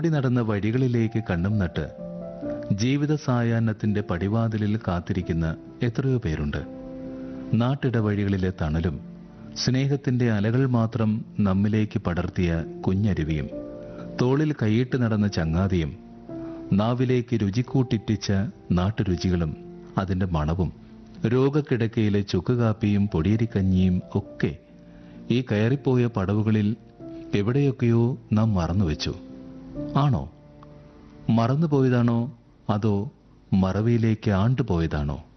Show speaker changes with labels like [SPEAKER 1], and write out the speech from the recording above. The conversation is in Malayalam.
[SPEAKER 1] ഓടി നടന്ന വഴികളിലേക്ക് കണ്ണും നട്ട് ജീവിത സായാഹ്നത്തിന്റെ പടിവാതിലിൽ കാത്തിരിക്കുന്ന എത്രയോ പേരുണ്ട് നാട്ടിടവഴികളിലെ തണലും സ്നേഹത്തിന്റെ അലകൾ മാത്രം നമ്മിലേക്ക് പടർത്തിയ കുഞ്ഞരുവിയും തോളിൽ കൈയിട്ട് നടന്ന ചങ്ങാതിയും നാവിലേക്ക് രുചിക്കൂട്ടിറ്റിച്ച നാട്ടുരുചികളും അതിന്റെ മണവും രോഗക്കിടക്കയിലെ ചുക്കുകാപ്പിയും പൊടിയരിക്കഞ്ഞിയും ഒക്കെ ഈ കയറിപ്പോയ പടവുകളിൽ എവിടെയൊക്കെയോ നാം മറന്നുവെച്ചു ആണോ മറന്നുപോയതാണോ അതോ മറവിയിലേക്ക് ആണ്ടുപോയതാണോ